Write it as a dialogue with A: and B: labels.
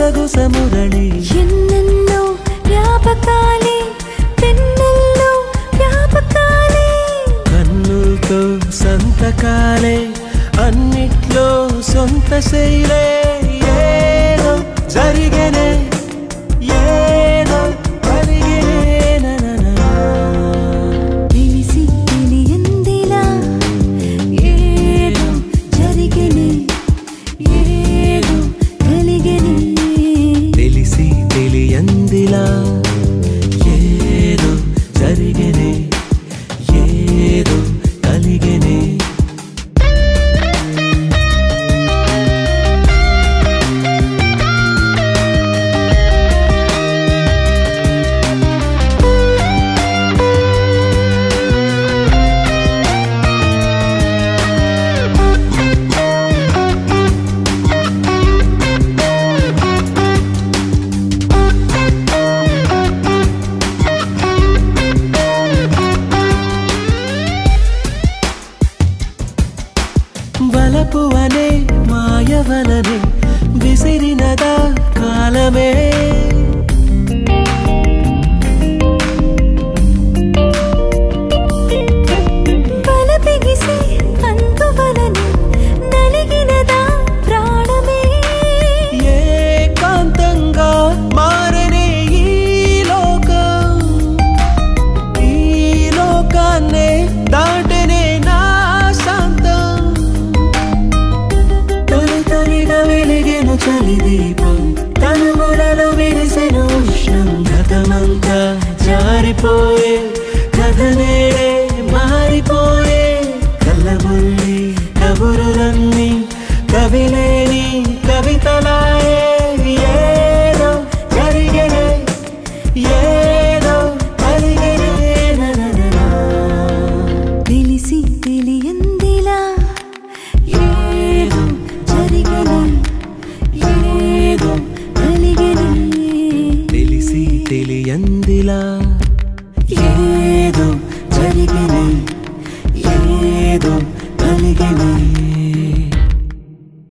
A: గుసగుస మురళి
B: ఎన్నెన్నో జ్ఞాపకాలే వెన్నెల్లో జ్ఞాపకాలే
A: కన్నులతో సంతకాలే అన్నిట్లో సొంత శైలే ఏదో జరిగనే ఏదో కలిగనే నననా.
B: తెలిసి తెలియందిలా ఏదో జరిగని ఏదో కలిగని
A: తెలిసి తెలియందిలా ఏదో జరిగనే ఏదో కలిగనే వలపు అనే మాయవలనే విసిరినదా కాలమే
B: బల బిగిసి అందువలని నలిగినదా ప్రాణమే
A: ఏకాంతంగా మారనే ఈ లోకం ఈ లోకాన్నే దాటనే నా శాంతం తొలి తొలిగా వెలిగెను చలి దీపం తనుములలో విరిసెను ఉష్ణం గతమంతా జారిపోయే కథ నేడే మారిపోయే కళ్ళబుల్లి కబురులన్నీ కవిలేని కవితలాయే ఏదో జరిగనే ఏదో కలిగనే నననా.
B: తెలిసి తెలియందిలా ఏదో జరిగని ఏదో కలిగని
A: తెలిసి తెలియందిలా